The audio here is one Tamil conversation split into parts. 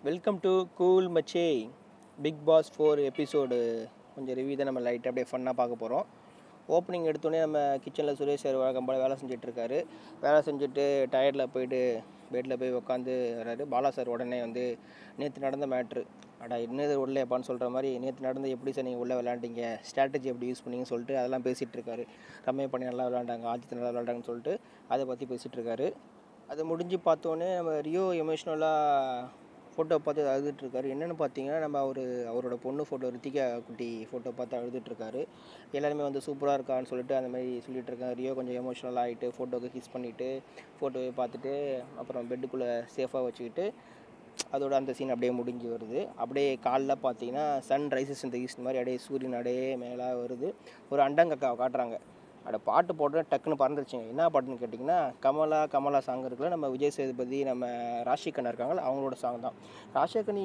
வெல்கம் டு கூல் மச்சே பிக் பாஸ் ஃபோர் எபிசோடு கொஞ்சம் ரிவ்யூ தான் நம்ம லைட்டாக அப்படியே ஃபன்னாக பார்க்க போகிறோம் ஓப்பனிங் எடுத்தோடனே நம்ம கிச்சனில் சுரேஷ் சார் வழக்கம் போல் வேலை செஞ்சுட்டு இருக்காரு வேலை செஞ்சுட்டு டயர்டில் போயிட்டு பெட்டில் போய் உட்காந்து வராரு பாலா சார் உடனே வந்து நேற்று நடந்த மேட்ரு அடா என்னது உள்ளேப்பான்னு சொல்கிற மாதிரி நேற்று நடந்து எப்படி சார் நீங்கள் உள்ளே விளாண்டீங்க ஸ்ட்ராட்டஜி எப்படி யூஸ் பண்ணீங்கன்னு சொல்லிட்டு அதெல்லாம் பேசிகிட்டு இருக்காரு ரம்யா பண்ணி நல்லா விளாண்டாங்க ஆதித்ய நல்லா விளாண்டாங்கன்னு சொல்லிட்டு அதை பற்றி பேசிகிட்டு இருக்காரு அது முடிஞ்சு பார்த்தோன்னே நம்ம ரியோ எமோஷ்னலாக ஃபோட்டோ பார்த்து அழுதுட்டு இருக்காரு என்னென்னு பார்த்தீங்கன்னா நம்ம அவர் அவரோட பொண்ணு ஃபோட்டோ ரித்திகா குட்டி ஃபோட்டோ பார்த்து அழுதுட்டு இருக்காரு எல்லாருமே வந்து சூப்பராக இருக்கான்னு சொல்லிட்டு அந்த மாதிரி சொல்லிட்டு இருக்காங்க ரியோ கொஞ்சம் எமோஷ்னல் ஆகிட்டு ஃபோட்டோக்கு கிஸ் பண்ணிவிட்டு ஃபோட்டோவை பார்த்துட்டு அப்புறம் பெட்டுக்குள்ளே சேஃபாக வச்சுக்கிட்டு அதோட அந்த சீன் அப்படியே முடிஞ்சு வருது அப்படியே காலைல பார்த்தீங்கன்னா சன் ரைசஸ் இந்த ஈஸ்ட் மாதிரி அப்படியே சூரியன் அப்படியே மேலே வருது ஒரு அண்டங்கக்காவை காட்டுறாங்க அட பாட்டு போட்டு டக்குன்னு பறந்துருச்சுங்க என்ன பாட்டுன்னு கேட்டிங்கன்னா கமலா கமலா சாங் இருக்குல்ல நம்ம விஜய் சேதுபதி நம்ம ராஷி கண்ணா இருக்காங்களா அவங்களோட சாங் தான் ராஷிகனி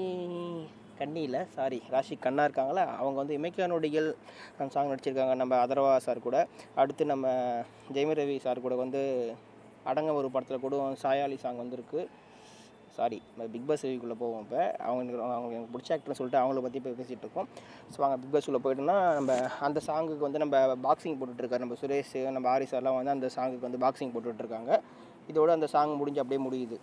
கண்ணி இல்லை சாரி ராஷி கண்ணா இருக்காங்களா அவங்க வந்து இமைக்கா நொடிகள் அந்த சாங் நடிச்சிருக்காங்க நம்ம அதர்வா சார் கூட அடுத்து நம்ம ஜெயமி ரவி சார் கூட வந்து அடங்க ஒரு படத்தில் கூட சாயாலி சாங் வந்திருக்கு சாரி பிக் பாஸ் ரிவிக்குள்ளே போவோம் இப்போ அவங்க எனக்கு அவங்க எனக்கு பிடிச்ச ஆக்டர்னு சொல்லிட்டு அவங்கள பற்றி இப்போ பேசிகிட்டு இருக்கோம் ஸோ வாங்க பிக் பாஸ் உள்ள போயிட்டோம்னா நம்ம அந்த சாங்குக்கு வந்து நம்ம பாக்ஸிங் போட்டுட்ருக்காரு நம்ம சுரேஷ் நம்ம ஆரி சார்லாம் வந்து அந்த சாங்குக்கு வந்து பாக்ஸிங் போட்டுட்ருக்காங்க இதோட அந்த சாங் முடிஞ்சு அப்படியே முடியுது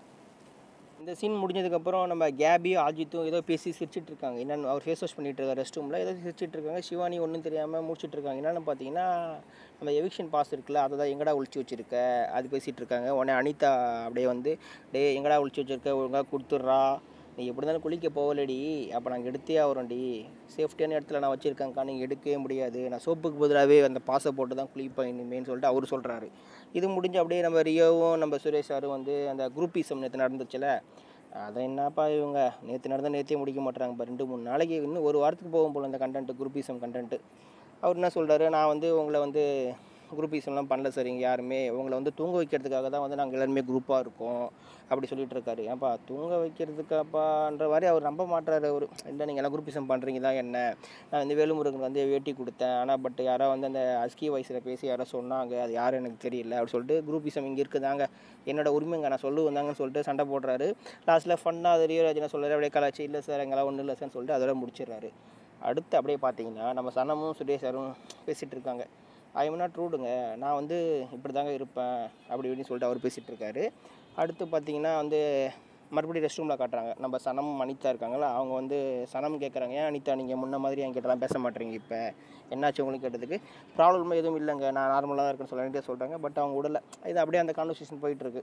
இந்த சீன் முடிஞ்சதுக்கப்புறம் நம்ம கேபியும் ஆஜித்தும் ஏதோ பேசி சிரிச்சிட்டு இருக்காங்க என்னென்னு அவர் ஃபேஸ் வாஷ் பண்ணிட்டு இருக்காரு ரெஸ்ட் ரூமில் ஏதோ சிரிச்சிட்டு இருக்காங்க சிவானி ஒன்றும் தெரியாமல் முடிச்சிட்டு இருக்காங்க என்னென்னு பார்த்தீங்கன்னா நம்ம எவிக்ஷன் பாஸ் இருக்குல்ல அதை தான் எங்கடா ஒழிச்சு வச்சிருக்க அது பேசிகிட்டு இருக்காங்க உடனே அனிதா அப்படியே வந்து டே எங்கடா ஒழிச்சு வச்சிருக்க ஒழுங்காக கொடுத்துட்றா நீ எப்படி இருந்தாலும் குளிக்க போகலடி அப்போ நாங்கள் எடுத்தே ஆகிறோம்டி சேஃப்டியான இடத்துல நான் வச்சுருக்கேங்க்கா நீங்கள் எடுக்கவே முடியாது நான் சோப்புக்கு பதிலாகவே அந்த பாசை போட்டு தான் குளிப்பேன் இனிமேன்னு சொல்லிட்டு அவர் சொல்கிறாரு இது முடிஞ்சு அப்படியே நம்ம ரியோவும் நம்ம சுரேஷ் சாரும் வந்து அந்த குரூப்பிசம் நேற்று நடந்துச்சுல அதை என்னப்பா இவங்க நேற்று நடந்தால் நேற்றே முடிக்க மாட்டாங்க இப்போ ரெண்டு மூணு நாளைக்கு இன்னும் ஒரு வாரத்துக்கு போகும் போல் அந்த கண்டென்ட்டு குரூப்பிசம் கண்டென்ட்டு அவர் என்ன சொல்கிறாரு நான் வந்து உங்களை வந்து குரூப்பிசம்லாம் பண்ணல சார் இங்கே யாருமே உங்களை வந்து தூங்க வைக்கிறதுக்காக தான் வந்து நாங்கள் எல்லாருமே குரூப்பாக இருக்கோம் அப்படி சொல்லிட்டு இருக்காரு ஏன்ப்பா தூங்க வைக்கிறதுக்காப்பான்ற மாதிரி அவர் நம்ப மாட்டாரு அவர் இல்லை நீங்கள் எல்லாம் குரூப்பிசம் பண்ணுறீங்க தான் என்ன நான் வந்து வேலுமுருகன் வந்து வேட்டி கொடுத்தேன் ஆனால் பட் யாரோ வந்து அந்த அஸ்கி வயசில் பேசி யாரோ சொன்னாங்க அது யாரும் எனக்கு தெரியல அப்படி சொல்லிட்டு குரூப்பிசம் இங்கே இருக்குதாங்க என்னோட உரிமைங்க நான் சொல்ல வந்தாங்கன்னு சொல்லிட்டு சண்டை போடுறாரு லாஸ்ட்டில் ஃபன்னாக அது ரியராஜனை சொல்கிறாரு அப்படியே கலாச்சி இல்லை சார் எங்கெல்லாம் ஒன்றும் இல்லை சார்னு சொல்லிட்டு அதோட முடிச்சிடுறாரு அடுத்து அப்படியே பார்த்தீங்கன்னா நம்ம சனமும் சுரேஷ் சாரும் பேசிகிட்டு இருக்காங்க ஐம் நாட் ரூடுங்க நான் வந்து இப்படி தாங்க இருப்பேன் அப்படி இப்படின்னு சொல்லிட்டு அவர் பேசிகிட்டு இருக்காரு அடுத்து பார்த்தீங்கன்னா வந்து மறுபடியும் ரெஸ்ட் ரூமில் காட்டுறாங்க நம்ம சனம் அனிதா இருக்காங்களா அவங்க வந்து சனம் கேட்குறாங்க ஏன் அனிதா நீங்கள் முன்ன மாதிரி என்கிட்டலாம் பேச மாட்டேறீங்க இப்போ என்னாச்சு உங்களுக்கு கேட்டதுக்கு ப்ராப்ளம் எதுவும் இல்லைங்க நான் நார்மலாக தான் இருக்கேன்னு சொல்லிட்டு சொல்கிறாங்க பட் அவங்க விடல இது அப்படியே அந்த கான்வர்சேஷன் போயிட்டுருக்கு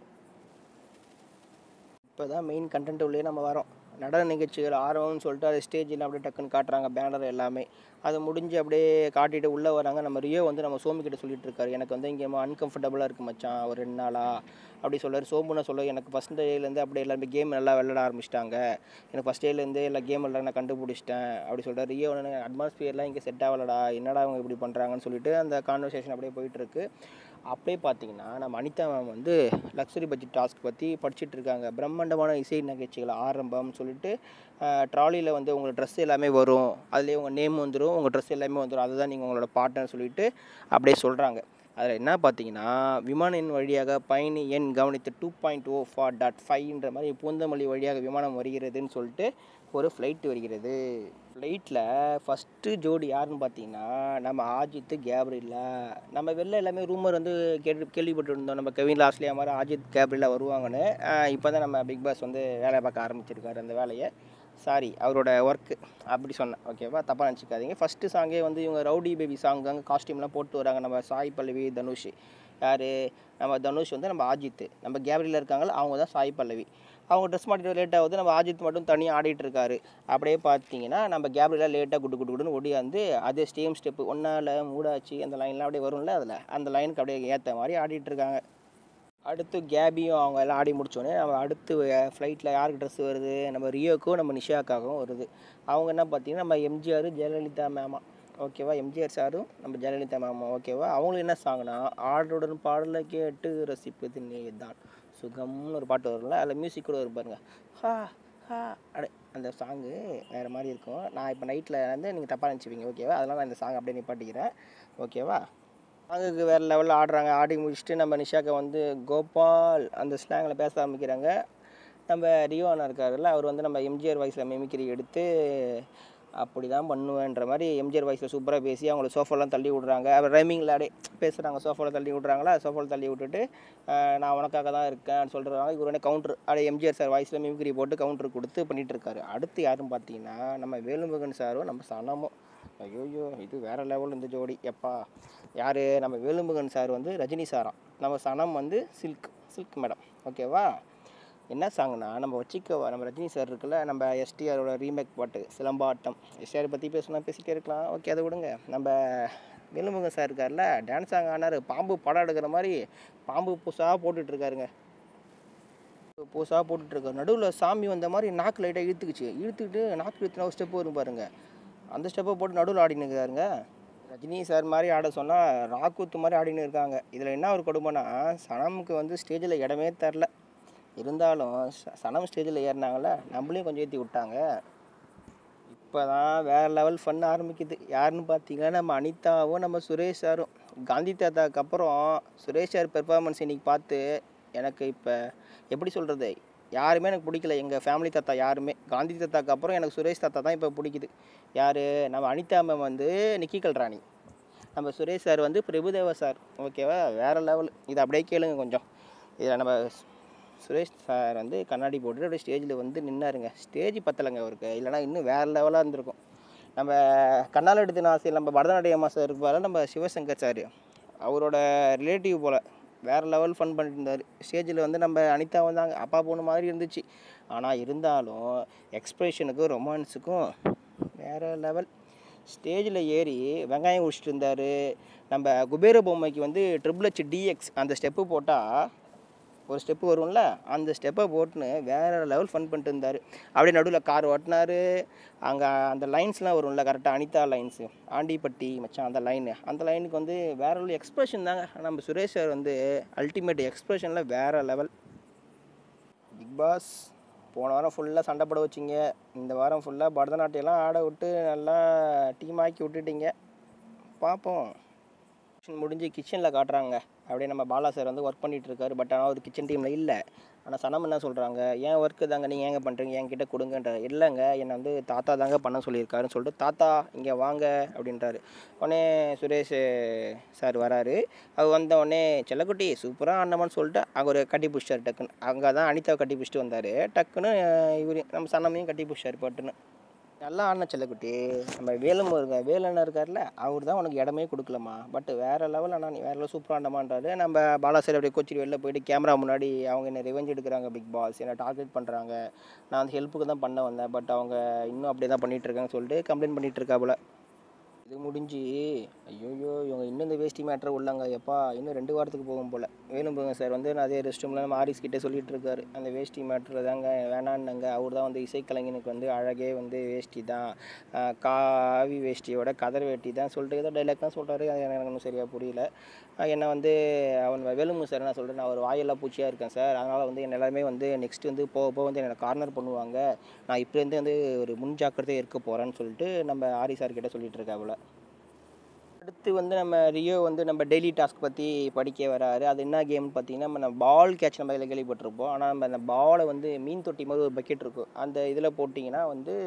இப்போ தான் மெயின் கண்டென்ட் உள்ளே நம்ம வரோம் நடன நிகழ்ச்சிகள் ஆர்வம்னு சொல்லிட்டு அது ஸ்டேஜில் அப்படியே டக்குன்னு காட்டுறாங்க பேனர் எல்லாமே அது முடிஞ்சு அப்படியே காட்டிட்டு உள்ளே வராங்க நம்ம ரியோ வந்து நம்ம சோமி கிட்ட சொல்லிட்டு இருக்காரு எனக்கு வந்து இங்கே அன்கம்ஃபர்டபுளாக இருக்குது மச்சான் ஒரு ரெண்டு நாளா அப்படி சொல்றாரு சோமுன்னு சொல்ல எனக்கு ஃபஸ்ட் டேலேருந்து அப்படியே எல்லாருமே கேம் நல்லா விளையாட ஆரம்பிச்சிட்டாங்க எனக்கு ஃபஸ்ட் டேலேருந்து எல்லா கேம் விளையாட நான் கண்டுபிடிச்சிட்டேன் அப்படி சொல்கிறார் ரியோ அட்மாஸ்பியர்லாம் இங்கே செட் ஆகலடா என்னடா அவங்க இப்படி பண்ணுறாங்கன்னு சொல்லிட்டு அந்த கான்வர்சேஷன் அப்படியே போயிட்டுருக்கு அப்படியே பார்த்தீங்கன்னா நம்ம அனிதா மேம் வந்து லக்ஸரி பட்ஜெட் டாஸ்க் பற்றி படிச்சுட்டு இருக்காங்க பிரம்மாண்டமான இசை நிகழ்ச்சிகள் ஆரம்பம்னு சொல்லிட்டு ட்ராலியில் வந்து உங்கள் ட்ரெஸ் எல்லாமே வரும் அதுலேயே உங்கள் நேம் வந்துடும் உங்கள் ட்ரெஸ் எல்லாமே வந்துடும் அதுதான் நீங்கள் உங்களோட பார்ட்னர் சொல்லிட்டு அப்படியே சொல்கிறாங்க அதில் என்ன பார்த்தீங்கன்னா விமான எண் வழியாக பயணி எண் கவனித்து two point O four dot ஃபைவ்ன்ற மாதிரி பூந்தமல்லி வழியாக விமானம் வருகிறதுன்னு சொல்லிட்டு ஒரு ஃப்ளைட் வருகிறது ஃப்ளைட்டில் ஃபஸ்ட்டு ஜோடி யாருன்னு பார்த்தீங்கன்னா நம்ம ஆஜித் கேப்ரில்லா நம்ம வெளில எல்லாமே ரூமர் வந்து கேட்டு கேள்விப்பட்டு இருந்தோம் நம்ம கெவின் லாஸ்லியா மாதிரி ஆஜித் கேப்ரில்லா வருவாங்கன்னு இப்போ தான் நம்ம பிக் பாஸ் வந்து வேலை பார்க்க ஆரம்பிச்சிருக்காரு அந்த வேலையை சாரி அவரோட ஒர்க்கு அப்படி சொன்னேன் ஓகேவா தப்பாக நினச்சிக்காதீங்க ஃபஸ்ட்டு சாங்கே வந்து இவங்க ரவுடி பேபி சாங் தாங்க காஸ்டியூம்லாம் போட்டு வராங்க நம்ம சாய் பல்லவி தனுஷ் யார் நம்ம தனுஷ் வந்து நம்ம ஆஜித் நம்ம கேப்ரியில் இருக்காங்களா அவங்க தான் சாய் பல்லவி அவங்க ட்ரெஸ் மாட்டிட்டு லேட் ஆகுது நம்ம ஆஜித் மட்டும் தனியாக ஆடிட்டு இருக்காரு அப்படியே பார்த்தீங்கன்னா நம்ம கேப்ரியில் லேட்டாக குட்டு குட்டு குட்டுன்னு ஒடியாந்து அதே ஸ்டேம் ஸ்டெப்பு ஒன்றால் மூடாச்சு அந்த லைன்லாம் அப்படியே வரும்ல அதில் அந்த லைனுக்கு அப்படியே ஏற்ற மாதிரி ஆடிட்டு இருக்காங்க அடுத்து கேபியும் அவங்க எல்லாம் ஆடி முடிச்சோடனே நம்ம அடுத்து ஃப்ளைட்டில் யாருக்கு ட்ரெஸ் வருது நம்ம ரியோக்கும் நம்ம நிஷாக்காகவும் வருது அவங்க என்ன பார்த்தீங்கன்னா நம்ம எம்ஜிஆர் ஜெயலலிதா மேமா ஓகேவா எம்ஜிஆர் சாரும் நம்ம ஜெயலலிதா மேமா ஓகேவா அவங்களுக்கு என்ன சாங்னா ஆடுடன் பாடலை கேட்டு ரசிப்பது நீ தான் சுகம்னு ஒரு பாட்டு வரும்ல அதில் மியூசிக் கூட வரும் பாருங்க ஹா ஹா அடே அந்த சாங்கு வேறு மாதிரி இருக்கும் நான் இப்போ நைட்டில் வந்து நீங்கள் தப்பாக நினச்சிப்பீங்க ஓகேவா அதெல்லாம் நான் இந்த சாங் அப்படியே நிப்பாட்டிக்கிறேன் ஓகேவா சாங்குக்கு வேறு லெவலில் ஆடுறாங்க ஆடி முடிச்சுட்டு நம்ம நிஷாக்கை வந்து கோபால் அந்த ஸ்லாங்கில் பேச ஆரம்பிக்கிறாங்க நம்ம ரியோ அண்ணா இருக்காருல்ல அவர் வந்து நம்ம எம்ஜிஆர் வாய்ஸில் மிமிக்ரி எடுத்து அப்படி தான் பண்ணுவேன்ற மாதிரி எம்ஜிஆர் வாய்ஸில் சூப்பராக பேசி அவங்கள சோஃபாலாம் தள்ளி விட்றாங்க அவர் ரைமிங்கில் அப்படியே பேசுகிறாங்க சோஃபாவில் தள்ளி விட்றாங்களா சோஃபாவில் தள்ளி விட்டுட்டு ஆஹ் நான் உனக்காக தான் இருக்கேன் சொல்கிறாங்க இவர் உடனே கவுண்டர் அப்படியே எம்ஜிஆர் சார் வாய்ஸில் மிமிக்ரி போட்டு கவுண்டர் கொடுத்து பண்ணிட்டு இருக்காரு அடுத்து யாருன்னு பார்த்தீங்கன்னா நம்ம வேலுமுருகன் சாரும் நம்ம சனமும் ஐயோயோ இது வேற லெவல் இந்த ஜோடி எப்பா யார் நம்ம வேலுமுருகன் சார் வந்து ரஜினி சாராம் நம்ம சனம் வந்து சில்க் சில்க் மேடம் ஓகேவா என்ன சாங்னா நம்ம வச்சிக்க நம்ம ரஜினி சார் இருக்குல்ல நம்ம எஸ்டிஆரோட ரீமேக் பாட்டு சிலம்பாட்டம் எஸ்டிஆர் பற்றி பேசணும் பேசிட்டே இருக்கலாம் ஓகே அதை விடுங்க நம்ம வேலுமுருகன் சார் இருக்கார்ல டான்ஸ் சாங் ஆனார் பாம்பு படம் எடுக்கிற மாதிரி பாம்பு புதுசாக போட்டுட்ருக்காருங்க புதுசாக போட்டுட்ருக்காரு நடுவில் சாமி வந்த மாதிரி நாக்கு லைட்டாக இழுத்துக்குச்சு இழுத்துக்கிட்டு நாக்கு இழுத்துனா ஒரு ஸ்டெப்பு வரும் பாருங்க அந்த ஸ்டெப்பை போட்டு நடுவில் ஆடின்னு இருக்காருங்க ரஜினி சார் மாதிரி ஆட சொன்னால் ராக்கூத்து மாதிரி ஆடின்னு இருக்காங்க இதில் என்ன ஒரு கொடுமைனா சனமுக்கு வந்து ஸ்டேஜில் இடமே தரல இருந்தாலும் ச- சனம் ஸ்டேஜில் ஏறினாங்கல்ல நம்மளையும் கொஞ்சம் ஏற்றி விட்டாங்க இப்போ தான் வேறு லெவல் ஃபன் ஆரம்பிக்குது யாருன்னு பார்த்தீங்கன்னா நம்ம அனிதாவும் நம்ம சுரேஷ் சாரும் காந்தி தாத்தாக்கு அப்புறம் சுரேஷ் சார் பெர்ஃபார்மன்ஸ் இன்னைக்கு பார்த்து எனக்கு இப்போ எப்படி சொல்கிறது யாருமே எனக்கு பிடிக்கல எங்கள் ஃபேமிலி தாத்தா யாருமே காந்தி தாத்தாக்கு அப்புறம் எனக்கு சுரேஷ் தாத்தா தான் இப்போ பிடிக்குது யார் நம்ம அனிதா மேம் வந்து நிக்கி கல்ராணி நம்ம சுரேஷ் சார் வந்து பிரபுதேவா சார் ஓகேவா வேறு லெவல் இதை அப்படியே கேளுங்க கொஞ்சம் இதில் நம்ம சு- சுரேஷ் சார் வந்து கண்ணாடி போட்டுட்டு அப்படியே ஸ்டேஜில் வந்து நின்னாருங்க ஸ்டேஜ் பத்தலைங்க அவருக்கு இல்லைனா இன்னும் வேறு லெவலாக இருந்திருக்கும் நம்ம கண்ணால் எடுத்து ஆசை நம்ம பரதநாட்டிய மாஸ்டர் இருப்பார் நம்ம சிவசங்கர் சார் அவரோட ரிலேட்டிவ் போல் வேறு லெவல் ஃபன் பண்ணிட்டு இருந்தார் ஸ்டேஜில் வந்து நம்ம அனிதா வந்தாங்க அப்பா பொண்ணு மாதிரி இருந்துச்சு ஆனால் இருந்தாலும் எக்ஸ்பிரஷனுக்கும் ரொமான்ஸுக்கும் வேறு லெவல் ஸ்டேஜில் ஏறி வெங்காயம் குடிச்சிட்டு இருந்தார் நம்ம குபேர பொம்மைக்கு வந்து ட்ரிபிள் ஹெச் டிஎக்ஸ் அந்த ஸ்டெப்பு போட்டால் ஒரு ஸ்டெப்பு வரும்ல அந்த ஸ்டெப்பை போட்டுன்னு வேறு லெவல் ஃபன் பண்ணிட்டு இருந்தார் அப்படியே நடுவில் கார் ஓட்டினாரு அங்கே அந்த லைன்ஸ்லாம் வரும்ல கரெக்டாக அனிதா லைன்ஸு ஆண்டிப்பட்டி மச்சான் அந்த லைனு அந்த லைனுக்கு வந்து வேற ஒரு எக்ஸ்பிரஷன் தாங்க நம்ம சுரேஷ் சார் வந்து அல்டிமேட் எக்ஸ்பிரஷனில் வேறு லெவல் பிக் பாஸ் போன வாரம் ஃபுல்லாக சண்டை போட வச்சிங்க இந்த வாரம் ஃபுல்லாக பரதநாட்டியம்லாம் ஆட விட்டு நல்லா டீம் ஆக்கி விட்டுட்டீங்க பார்ப்போம் Function முடிஞ்சு கிச்சனில் காட்டுறாங்க அப்படியே நம்ம பாலா சார் வந்து ஒர்க் பண்ணிட்டு இருக்காரு பட் ஆனால் அவர் கிச்சன் டீமில் இல்லை ஆனால் சனம் என்ன சொல்கிறாங்க ஏன் ஒர்க்கு தாங்க நீங்கள் ஏங்க பண்ணுறீங்க என்கிட்ட கொடுங்கன்ற இல்லைங்க என்னை வந்து தாத்தா தாங்க பண்ண சொல்லியிருக்காருன்னு சொல்லிட்டு தாத்தா இங்கே வாங்க அப்படின்றாரு உடனே சுரேஷ் சார் வராரு அவர் வந்த உடனே செல்லக்குட்டி சூப்பராக ஆனமான்னு சொல்லிட்டு அங்கே ஒரு கட்டி பிடிச்சார் டக்குன்னு அங்கே தான் அனிதாவை கட்டி பிடிச்சிட்டு வந்தார் டக்குன்னு இவர் நம்ம சன்னமையும் கட்டி பிடிச்சார் பட்டுன்னு நல்லா ஆடின செல்லக்குட்டி நம்ம வேலும் இருக்க வேலண்ணா இருக்கார்ல அவர் தான் உனக்கு இடமே கொடுக்கலம்மா பட் வேறு லெவல் அண்ணா நீ வேறு லெவல் சூப்பராக ஆண்டமான்றாரு நம்ம பாலாசர் அப்படியே கொச்சிட்டு வெளில போயிட்டு கேமரா முன்னாடி அவங்க என்ன ரிவெஞ்ச் எடுக்கிறாங்க பிக் பாஸ் என்னை டார்கெட் பண்ணுறாங்க நான் அந்த ஹெல்ப்புக்கு தான் பண்ண வந்தேன் பட் அவங்க இன்னும் அப்படியே தான் பண்ணிட்டு இருக்காங்கன்னு சொல்லிட்டு கம்ப்ளைண்ட் பண்ணிட்டு இருக்காப்புல இது முடிஞ்சு ஐயோயோ இவங்க இன்னும் இந்த வேஷ்டி மேட்ரு உள்ளாங்க எப்பா இன்னும் ரெண்டு வாரத்துக்கு போகும் போல் வேலும்புங்க சார் வந்து நான் அதே ரெஸ்ட் ரூமில் மாரிஸ் கிட்டே சொல்லிட்டு இருக்காரு அந்த வேஷ்டி மேட்ரு தாங்க வேணான்னாங்க அவர் தான் வந்து இசைக்கலைஞனுக்கு வந்து அழகே வந்து வேஷ்டி தான் ஆஹ் காவி வேஷ்டியோட கதர் வேட்டி தான் சொல்லிட்டு ஏதோ டைலாக் தான் சொல்கிறாரு அது எனக்கு ஒன்றும் சரியாக புரியல ஆஹ் என்னை வந்து அவன் வேலும்பு சார் என்ன சொல்கிறேன் நான் ஒரு வாயெல்லாம் பூச்சியாக இருக்கேன் சார் அதனால் வந்து என்ன எல்லாருமே வந்து நெக்ஸ்ட் வந்து போக போக வந்து என்னை கார்னர் பண்ணுவாங்க நான் இப்போலேருந்து வந்து ஒரு முன் ஜாக்கிரதை இருக்க போகிறேன்னு சொல்லிட்டு நம்ம ஆரி சார் கிட்ட சொல்லிட்டு இருக்காப்புல அடுத்து வந்து நம்ம ரியோ வந்து நம்ம டெய்லி டாஸ்க் பற்றி படிக்க வராரு அது என்ன கேம்னு பார்த்தீங்கன்னா நம்ம பால் கேட்ச் நம்ம இதில் கேள்விப்பட்டிருப்போம் ஆனால் நம்ம அந்த பாலை வந்து மீன் தொட்டி மாதிரி ஒரு பக்கெட் இருக்கும் அந்த இதில் போட்டிங்கன்னா வந்து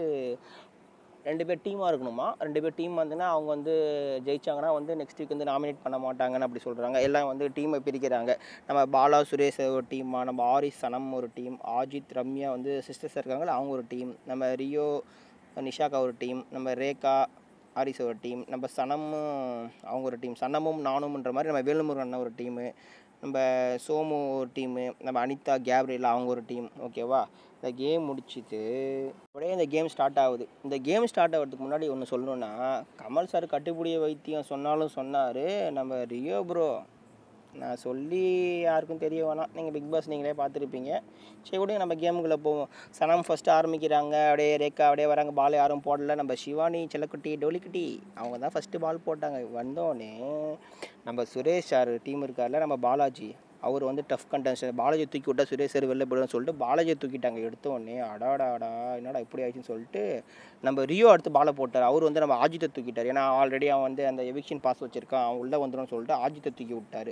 ரெண்டு பேர் டீமாக இருக்கணுமா ரெண்டு பேர் டீம் வந்துன்னா அவங்க வந்து ஜெயிச்சாங்கன்னா வந்து நெக்ஸ்ட் வீக் வந்து நாமினேட் பண்ண மாட்டாங்கன்னு அப்படி சொல்கிறாங்க எல்லாம் வந்து டீமை பிரிக்கிறாங்க நம்ம பாலா சுரேஷ் ஒரு டீமா நம்ம ஆரிஸ் சனம் ஒரு டீம் ஆஜித் ரம்யா வந்து சிஸ்டர்ஸ் இருக்காங்களா அவங்க ஒரு டீம் நம்ம ரியோ நிஷாக்கா ஒரு டீம் நம்ம ரேகா ஆரிஸ் ஒரு டீம் நம்ம சனமும் அவங்க ஒரு டீம் சனமும் நானும்ன்ற மாதிரி நம்ம வேலுமுருகன் அண்ணன் ஒரு டீமு நம்ம சோமு ஒரு டீமு நம்ம அனிதா கேப்ரியல் அவங்க ஒரு டீம் ஓகேவா இந்த கேம் முடிச்சிட்டு அப்படியே இந்த கேம் ஸ்டார்ட் ஆகுது இந்த கேம் ஸ்டார்ட் ஆகிறதுக்கு முன்னாடி ஒன்று சொல்லணுன்னா கமல் சார் கட்டுப்பிடிய வைத்தியம் சொன்னாலும் சொன்னார் நம்ம ரியோ ப்ரோ நான் சொல்லி யாருக்கும் தெரிய வேணாம் நீங்கள் பிக் பாஸ் நீங்களே பார்த்துருப்பீங்க சரி விடுங்க நம்ம கேமுக்குள்ளே போவோம் சனம் ஃபஸ்ட்டு ஆரம்பிக்கிறாங்க அப்படியே ரேக்கா அப்படியே வராங்க பால் யாரும் போடல நம்ம சிவானி செல்லக்குட்டி டோலிக்குட்டி அவங்க தான் ஃபஸ்ட்டு பால் போட்டாங்க வந்தோடனே நம்ம சுரேஷ் சார் டீம் இருக்கார்ல நம்ம பாலாஜி அவர் வந்து டஃப் கண்டென்ஷன் பாலாஜி தூக்கி விட்டா சுரேஷ் சார் வெளில போயிடும்னு சொல்லிட்டு பாலாஜி தூக்கிட்டாங்க எடுத்த உடனே அடாடாடா என்னடா இப்படி ஆயிடுச்சுன்னு சொல்லிட்டு நம்ம ரியோ அடுத்து பாலை போட்டார் அவர் வந்து நம்ம ஆஜித்தை தூக்கிட்டார் ஏன்னா ஆல்ரெடி அவன் வந்து அந்த எவிக்ஷன் பாஸ் வச்சிருக்கான் அவன் உள்ளே வந்துடும்னு சொல்லிட்டு ஆஜித்தை தூக்கி விட்டார்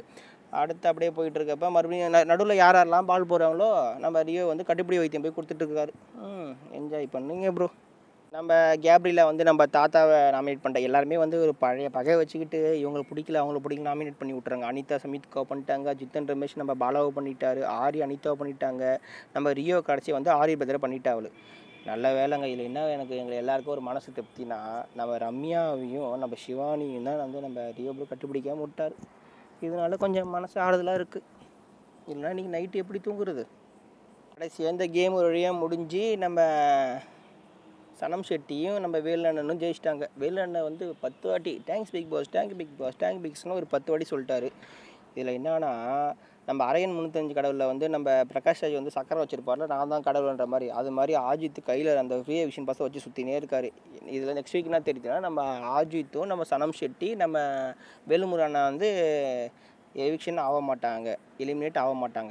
அடுத்து அப்படியே போயிட்டு இருக்கப்ப மறுபடியும் நடுவில் யார் யாரெல்லாம் பால் போடுறாங்களோ நம்ம ரியோ வந்து கட்டுப்பிடி வைத்தியம் போய் கொடுத்துட்டு இருக்காரு ம் என்ஜாய் பண்ணுங்க ப்ரோ நம்ம கேப்ரியில் வந்து நம்ம தாத்தாவை நாமினேட் பண்ணிட்ட எல்லாருமே வந்து ஒரு பழைய பகை வச்சுக்கிட்டு இவங்களுக்கு பிடிக்கல அவங்களுக்கு பிடிக்கல நாமினேட் பண்ணி விட்றாங்க அனிதா சமித்கா பண்ணிட்டாங்க ஜித்தன் ரமேஷ் நம்ம பாலாவை பண்ணிட்டாரு ஆரி அனிதாவை பண்ணிட்டாங்க நம்ம ரியோ கடைசி வந்து ஆரி பத்திர பண்ணிட்டாவளு நல்ல வேலைங்க இதில் என்ன எனக்கு எங்களை எல்லாருக்கும் ஒரு மனசு திருப்தினா நம்ம ரம்யாவையும் நம்ம சிவானியும் தான் வந்து நம்ம ரியோ ப்ரோ கட்டுப்பிடிக்காம விட்டார் இதனால கொஞ்சம் மனசு ஆறுதலாக இருக்குது இல்லைன்னா இன்றைக்கி நைட்டு எப்படி தூங்குறது கடைசி அந்த கேம் ஒரு வழியாக முடிஞ்சு நம்ம சனம் ஷெட்டியும் நம்ம வேலண்ணனும் ஜெயிச்சிட்டாங்க வேலண்ணன் வந்து பத்து வாட்டி thanks big boss thank big boss thank பிக்ஸ்னு ஒரு பத்து வாட்டி சொல்லிட்டாரு இதில் என்னன்னா நம்ம அரையன் முந்நூற்றஞ்சு கடவுளில் வந்து நம்ம பிரகாஷ் ராஜ் வந்து சக்கரை வச்சிருப்பார்ல நான் தான் கடவுள்ன்ற மாதிரி அது மாதிரி ஆஜித் கையில் அந்த ஃப்ரீ விஷன் பாஸை வச்சு சுற்றினே இருக்காரு இதில் நெக்ஸ்ட் வீக் என்ன தெரியுதுன்னா நம்ம ஆஜித்தும் நம்ம சனம் ஷெட்டி நம்ம வேலுமுருகண்ணா வந்து எவிக்ஷன் ஆக மாட்டாங்க எலிமினேட் ஆக மாட்டாங்க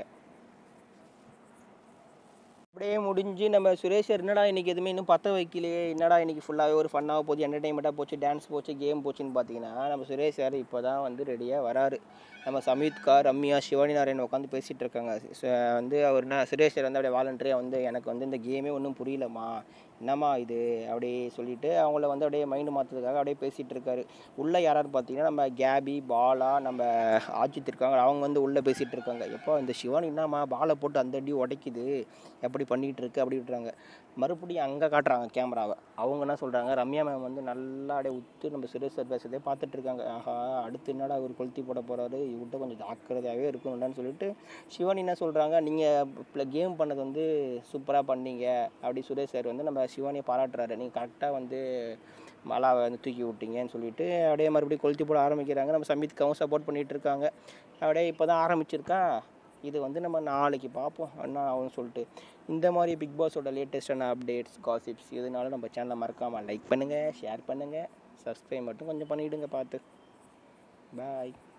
அப்படியே முடிஞ்சு நம்ம சுரேஷ் சார் என்னடா இன்னைக்கு எதுவுமே இன்னும் பற்ற வைக்கலையே என்னடா இன்னைக்கு ஃபுல்லாகவே ஒரு ஃபன்னாக போச்சு என்டர்டைன்மெண்ட்டாக போச்சு டான்ஸ் போச்சு கேம் போச்சுன்னு பார்த்தீங்கன்னா நம்ம சுரேஷ் சார் இப்போ தான் வந்து ரெடியாக வராரு நம்ம சமீத்கா ரம்யா சிவானி நாராயண் உட்காந்து பேசிகிட்டு இருக்காங்க ச- வந்து அவர் என்ன சுரேஷ் சார் வந்து அப்படியே வாலண்டரியாக வந்து எனக்கு வந்து இந்த கேமே ஒன்றும் புரியலம்மா என்னம்மா இது அப்படி சொல்லிட்டு அவங்கள வந்து அப்படியே மைண்டு மாற்றுறதுக்காக அப்படியே பேசிகிட்டு இருக்காரு உள்ளே யாராரு பார்த்தீங்கன்னா நம்ம கேபி பாலா நம்ம ஆஜித் இருக்காங்க அவங்க வந்து உள்ளே பேசிகிட்டு இருக்காங்க எப்போ இந்த சிவானி என்னம்மா பாலை போட்டு அந்த அடி உடைக்குது எப்படி பண்ணிகிட்டு இருக்கு அப்படி விட்டுறாங்க மறுபடியும் அங்கே காட்டுறாங்க கேமராவை அவங்க என்ன சொல்கிறாங்க ரம்யா மேம் வந்து நல்லா அப்படியே உத்து நம்ம சுரேஷ் சார் பேசுறதே பார்த்துட்டு இருக்காங்க ஆஹா அடுத்து என்னடா அவர் கொளுத்தி போட போகிறாரு இவர்கிட்ட கொஞ்சம் ஜாக்கிரதையாகவே இருக்கணும்டான்னு சொல்லிட்டு சிவானி என்ன சொல்கிறாங்க நீங்கள் கேம் பண்ணது வந்து சூப்பராக பண்ணீங்க அப்படி சுரேஷ் சார் வந்து நம்ம சிவானியை பாராட்டுறாரு நீங்கள் கரெக்டாக வந்து மலாவை வந்து தூக்கி விட்டீங்கன்னு சொல்லிட்டு அப்படியே மறுபடியும் கொளுத்தி போட ஆரம்பிக்கிறாங்க நம்ம சமீத்காவும் சப்போர்ட் பண்ணிகிட்டு இருக்காங்க அப்படியே இப்போ தான் ஆரம்பிச்சிருக்கா இது வந்து நம்ம நாளைக்கு பார்ப்போம் என்ன ஆகும்னு சொல்லிட்டு இந்த மாதிரி பிக் பாஸோட லேட்டஸ்டான அப்டேட்ஸ் காசிப்ஸ் இதனால நம்ம சேனலை மறக்காமல் லைக் பண்ணுங்கள் ஷேர் பண்ணுங்கள் சப்ஸ்கிரைப் மட்டும் கொஞ்சம் பண்ணிவிடுங்க பார்த்து பாய்